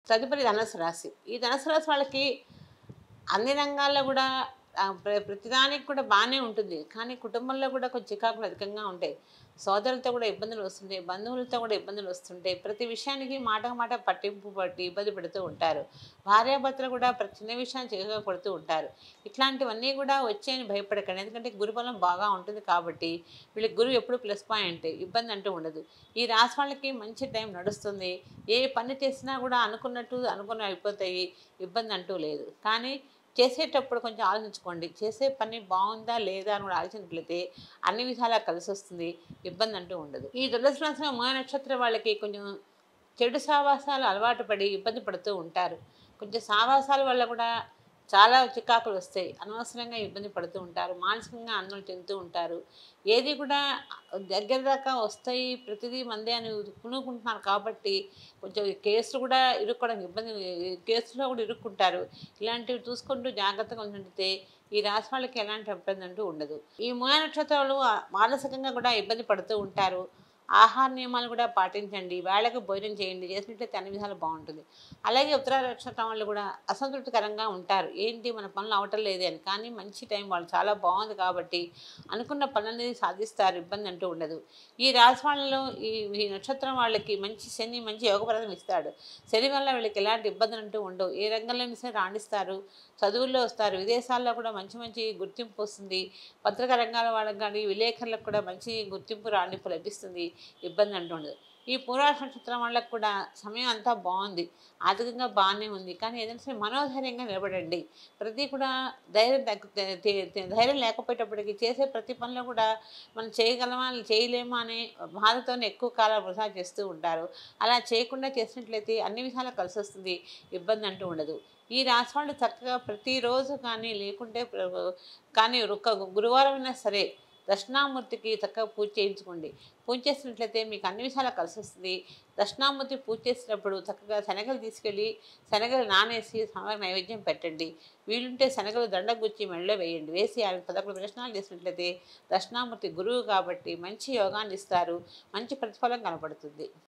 తదుపరి ధనుసు రాశి ఈ ధనుసు రాశి వాళ్ళకి అన్ని రంగాల్లో కూడా ఆ, ప్ర- ప్రతిదానికి కూడా బాగానే ఉంటుంది కానీ కుటుంబంలో కూడా కొంచెం చికాకులు అధికంగా ఉంటాయి సోదరులతో కూడా ఇబ్బందులు వస్తుంటాయి బంధువులతో కూడా ఇబ్బందులు వస్తుంటాయి ప్రతి విషయానికి మాట మాట పట్టింపు పట్టి ఇబ్బంది పెడుతూ ఉంటారు భార్యాభర్తలు కూడా ప్రతి చిన్న విషయాన్ని చిన్నగా పడుతూ ఉంటారు ఇట్లాంటివన్నీ కూడా వచ్చాయని భయపడకండి ఎందుకంటే గురుబలం బాగా ఉంటుంది కాబట్టి వీళ్ళకి గురువు ఎప్పుడు ప్లస్ పాయింట్ ఇబ్బంది అంటూ ఉండదు ఈ రాశి వాళ్ళకి మంచి టైం నడుస్తుంది ఏ పని చేసినా కూడా అనుకున్నట్టు అనుకున్న అయిపోతాయి ఇబ్బంది అంటూ లేదు కానీ చేసేటప్పుడు కొంచెం ఆలోచించుకోండి చేసే పని బాగుందా లేదా అని కూడా ఆలోచించినట్లయితే అన్ని విధాలా కలిసి వస్తుంది ఇబ్బంది అంటూ ఉండదు ఈ దురదృష్ట రాశిలో మూల నక్షత్రం వాళ్ళకి కొంచెం చెడు సావాసాలు అలవాటు పడి ఇబ్బంది పడుతూ ఉంటారు కొంచెం సావాసాల వల్ల కూడా చాలా చికాకులు వస్తాయి అనవసరంగా ఇబ్బంది పడుతూ ఉంటారు మానసికంగా ఆందోళన చెందుతూ ఉంటారు ఏది కూడా దగ్గర దాకా వస్తాయి ప్రతిదీ మందే అని కునుకుంటున్నారు కాబట్టి కొంచెం కేసులు కూడా ఇరుక్కోవడానికి ఇబ్బంది కేసులో కూడా ఇరుక్కుంటారు ఇలాంటివి చూసుకుంటూ జాగ్రత్తగా ఉంటే ఈ రాశి వాళ్ళకి ఎలాంటి ఇబ్బంది అంటూ ఉండదు ఈ మూల నక్షత్రాలు మానసికంగా కూడా ఇబ్బంది పడుతూ ఉంటారు ఆహార నియమాలు కూడా పాటించండి వేళకు భోజనం చేయండి చేసినట్లయితే అన్ని విధాలు బాగుంటుంది అలాగే ఉత్తర నక్షత్రం వాళ్ళు కూడా అసంతృప్తికరంగా ఉంటారు ఏంటి మన పనులు అవటం లేదే అని కానీ మంచి టైం వాళ్ళు చాలా బాగుంది కాబట్టి అనుకున్న పనులని సాధిస్తారు ఇబ్బంది అంటూ ఉండదు ఈ రాశి వాళ్ళలో ఈ ఈ నక్షత్రం వాళ్ళకి మంచి శని మంచి యోగపరదం ఇస్తాడు శని వల్ల వీళ్ళకి ఎలాంటి ఇబ్బందులు అంటూ ఉండవు ఏ రంగంలో సరే రాణిస్తారు చదువుల్లో వస్తారు విదేశాల్లో కూడా మంచి మంచి గుర్తింపు వస్తుంది పత్రికా రంగాల వాళ్ళకి కానీ విలేకరులకు కూడా మంచి గుర్తింపు రాణింపు లభిస్తుంది ఇబ్బంది అంటూ ఉండదు ఈ పూర్వాష నక్షత్రం వాళ్ళకు కూడా సమయం అంతా బాగుంది ఆర్థికంగా బాగానే ఉంది కానీ ఏదైనా సరే మనోధైర్యంగా నిలబడండి ప్రతి కూడా ధైర్యం తగ్గు తే- తే- ధైర్యం లేకపోయేటప్పటికి చేసే ప్రతి పనిలో కూడా మనం చేయగలమా చేయలేమా అనే బాధతోనే ఎక్కువ కాలం వృధా చేస్తూ ఉంటారు అలా చేయకుండా చేసినట్లయితే అన్ని విధాలా కలిసి వస్తుంది ఇబ్బంది అంటూ ఉండదు ఈ రాశి వాళ్ళు చక్కగా ప్రతిరోజు కానీ లేకుంటే ప్ర- కానీ ఒక గురువారం అయినా సరే దక్షిణామూర్తికి చక్కగా పూజ చేయించుకోండి పూజ చేసినట్లయితే మీకు అన్ని విషయాలు కలిసి వస్తుంది దక్షిణామూర్తి పూజ చేసినప్పుడు చక్కగా శనగలు తీసుకెళ్ళి శనగలు నానేసి సమయానికి నైవేద్యం పెట్టండి వీలుంటే శనగలు దండగుచ్చి మెడలో వేయండి వేసి ఆయన పదకొండు ప్రదర్శనాలు చేసినట్లయితే దక్షిణామూర్తి గురువు కాబట్టి మంచి యోగాన్ని ఇస్తారు మంచి ప్రతిఫలం కనపడుతుంది